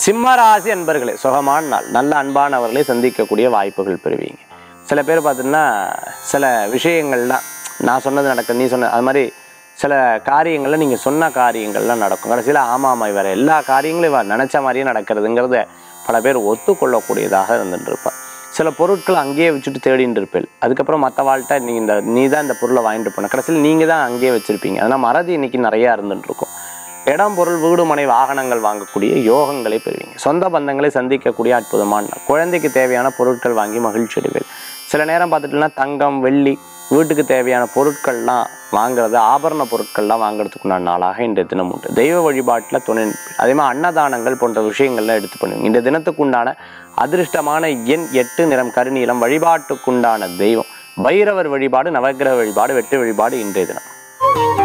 சிம்ம ராசி அன்பர்களே சுகமான நாள் நல்ல அன்பானவர்களை சந்திக்கக்கூடிய வாய்ப்புகள் பெறுவீங்க சில பேர் பார்த்தீங்கன்னா சில விஷயங்கள்லாம் நான் சொன்னது நடக்க நீ சொன்ன அது மாதிரி சில காரியங்கள்ல நீங்கள் சொன்ன காரியங்கள்லாம் நடக்கும் கடைசியில் ஆமாம் இவர் எல்லா காரியங்களும் இவர் நினச்ச மாதிரியே நடக்கிறதுங்கிறத பல பேர் ஒத்துக்கொள்ளக்கூடியதாக இருந்துட்டு இருப்பார் சில பொருட்கள் அங்கேயே வச்சுட்டு தேடிட்டு இருப்பேன் அதுக்கப்புறம் மற்ற வாழ்கிட்ட நீ இந்த நீ தான் இந்த பொருளை வாங்கிட்டு போன கடைசியில் நீங்கள் தான் அங்கேயே வச்சுருப்பீங்க அதனால் மறதி இன்னைக்கு நிறையா இருந்துட்டு இருக்கும் இடம் பொருள் வீடு மனை வாகனங்கள் வாங்கக்கூடிய யோகங்களை பெறுவீங்க சொந்த பந்தங்களை சந்திக்கக்கூடிய அற்புதமான நாள். குழந்தைக்கு தேவையான பொருட்கள் வாங்கி மகிழ்ச்சி அடைவீர் சில நேரம் பார்த்துட்டுனா தங்கம் வெள்ளி வீட்டுக்கு தேவையான பொருட்கள்லாம் வாங்குறது ஆபரண பொருட்கள்லாம் வாங்குறதுக்குண்டான நாளாக இன்றைய தினம் உண்டு தெய்வ வழிபாட்டில் துணை நிற்பீர். அதே மாதிரி அன்னதானங்கள் போன்ற விஷயங்கள்லாம் எடுத்து பண்ணுவீங்க இந்த தினத்துக்குண்டான அதிர்ஷ்டமான எண் எட்டு நிறம் கருநீலம் வழிபாட்டுக்குண்டான தெய்வம் பைரவர் வழிபாடு நவக்கிரக வழிபாடு வெட்டு வழிபாடு இன்றைய தினம்